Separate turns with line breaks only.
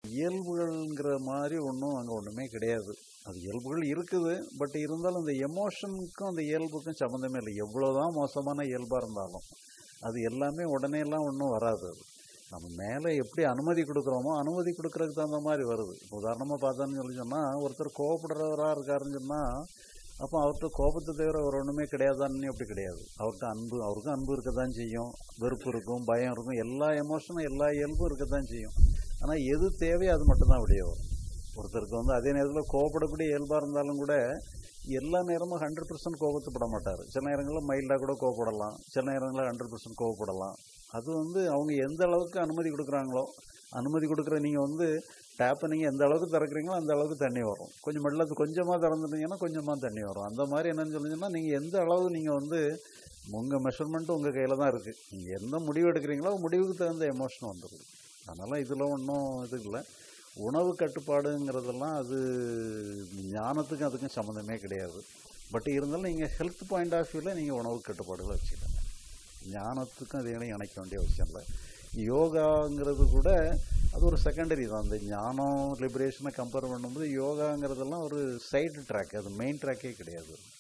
இயல்புகள்ங்கிற மாதிரி ஒன்றும் அங்கே ஒன்றுமே கிடையாது அது இயல்புகள் இருக்குது பட் இருந்தாலும் இந்த எமோஷனுக்கும் அந்த இயல்புக்கும் சம்மந்தமே இல்லை எவ்வளோதான் மோசமான இயல்பாக இருந்தாலும் அது எல்லாமே உடனே எல்லாம் ஒன்றும் வராது அது நம்ம மேலே எப்படி அனுமதி கொடுக்குறோமோ அனுமதி கொடுக்கறதுக்கு தகுந்த மாதிரி வருது இப்போ உதாரணமாக பார்த்தோன்னு சொல்லி சொன்னால் ஒருத்தர் கோவப்படுறவராக இருக்காருன்னு சொன்னால் அப்போ அவர்கிட்ட கோபத்தை தவிர ஒரு ஒன்றுமே கிடையாதான்னு அப்படி கிடையாது அவர்கிட்ட அன்பு அவருக்கும் அன்பு இருக்க தான் செய்யும் வெறுப்பு இருக்கும் பயம் இருக்கும் எல்லா எமோஷனும் எல்லா இயல்பும் இருக்க தான் செய்யும் ஆனால் எது தேவையோ அது மட்டும்தான் வெளியே வரும் ஒருத்தருக்கு வந்து அதே நேரத்தில் கோவப்படக்கூடிய இயல்பாக இருந்தாலும் கூட எல்லா நேரமும் ஹண்ட்ரட் பர்சன்ட் கோபத்தைப்பட மாட்டார் சில நேரங்களில் மைல்டாக கூட கோவப்படலாம் சில நேரங்களில் ஹண்ட்ரட் பர்சன்ட் கோவப்படலாம் அது வந்து அவங்க எந்த அளவுக்கு அனுமதி கொடுக்குறாங்களோ அனுமதி கொடுக்குற நீங்கள் வந்து டேப்பை நீங்கள் எந்த அளவுக்கு திறக்கிறீங்களோ அந்த அளவுக்கு தண்ணி வரும் கொஞ்சம் மெல்ல கொஞ்சமாக திறந்துட்டீங்கன்னா கொஞ்சமாக தண்ணி வரும் அந்த மாதிரி என்னன்னு சொல்லிங்கன்னா நீங்கள் எந்த அளவு நீங்கள் வந்து உங்கள் மெஷர்மெண்ட்டு உங்கள் கையில் தான் இருக்குது நீங்கள் எந்த முடிவு எடுக்கிறீங்களோ முடிவுக்கு தகுந்த எமோஷன் வந்துடுது அதனால் இதில் ஒன்றும் இது இல்லை உணவு கட்டுப்பாடுங்கிறதெல்லாம் அது ஞானத்துக்கும் அதுக்கும் சம்மந்தமே கிடையாது பட் இருந்தாலும் நீங்கள் ஹெல்த் பாயிண்ட் ஆஃப் வியூவில் நீங்கள் உணவு கட்டுப்பாடுகளை வச்சுக்கோங்க ஞானத்துக்கும் அதையும் இணைக்க வேண்டிய அவசியம் இல்லை யோகாங்கிறது கூட அது ஒரு செகண்டரி தான் அந்த ஞானம் லிபரேஷனை கம்பேர் பண்ணும்போது யோகாங்கிறதெல்லாம் ஒரு சைடு ட்ராக் அது மெயின் ட்ராக்கே கிடையாது